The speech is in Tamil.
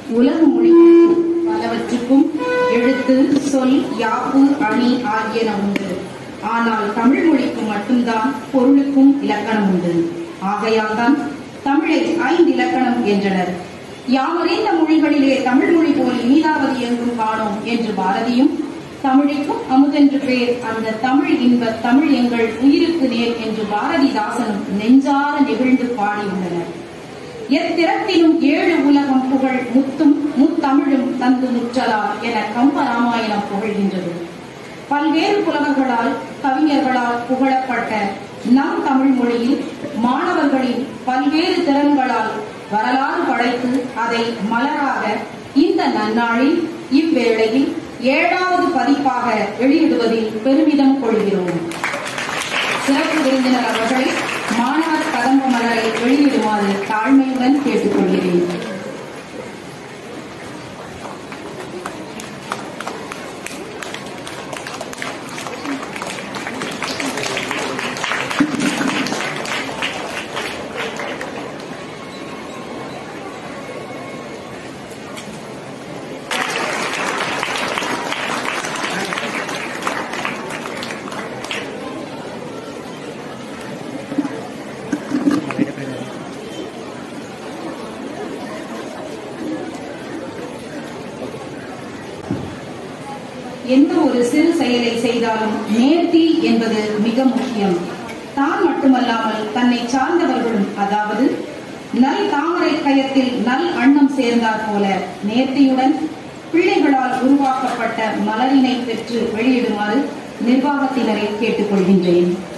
உலக மொழி பலவற்றுக்கும் எழுத்து சொல் யாப்பு அணி ஆகியன உண்டு ஆனால் தமிழ் மொழிக்கு மட்டும்தான் பொருளுக்கும் இலக்கணம் உண்டு ஆகையால் தான் தமிழை ஐந்து இலக்கணம் என்றனர் யாமறிந்த மொழிகளிலே தமிழ் மொழி போல் இனிதாவது எங்கும் காணோம் என்று பாரதியும் தமிழுக்கும் அமுதென்று பேர் அந்த தமிழ் இன்ப தமிழ் எங்கள் உயிருக்கு நேர் என்று பாரதிதாசனும் நெஞ்சார நெகிழ்ந்து பாடியுள்ளனர் எத்திறத்திலும் ஏழு உலகம் புகழ் முத்தும் முத்தமிழும் தந்து முற்றலார் என கம்ப ராமாயணம் புகழ்கின்றது பல்வேறு புலவர்களால் கவிஞர்களால் புகழப்பட்ட நம் தமிழ் மொழியில் மாணவர்களின் பல்வேறு திறன்களால் வரலாறு படைத்து அதை மலராக இந்த நன்னாளில் இவ்வேளையில் ஏழாவது பதிப்பாக வெளியிடுவதில் பெருமிதம் கொள்கிறோம் சிறப்பு விருந்தினர் அவர்களை மாணவர் கதம்ப மலரை வெளியிடுமாறு தாழ்மையுடன் கேட்டுக்கொள்கிறேன் எந்த ஒரு சிறு செயலை செய்தாலும் நேர்த்தி என்பது மிக முக்கியம் தான் மட்டுமல்லாமல் தன்னை சார்ந்தவர்களும் அதாவது நல் தாமரை கயத்தில் நல் அன்னம் சேர்ந்தார் போல நேர்த்தியுடன் பிள்ளைகளால் உருவாக்கப்பட்ட மலரினை பெற்று வெளியிடுமாறு நிர்வாகத்தினரை கேட்டுக்கொள்கின்றேன்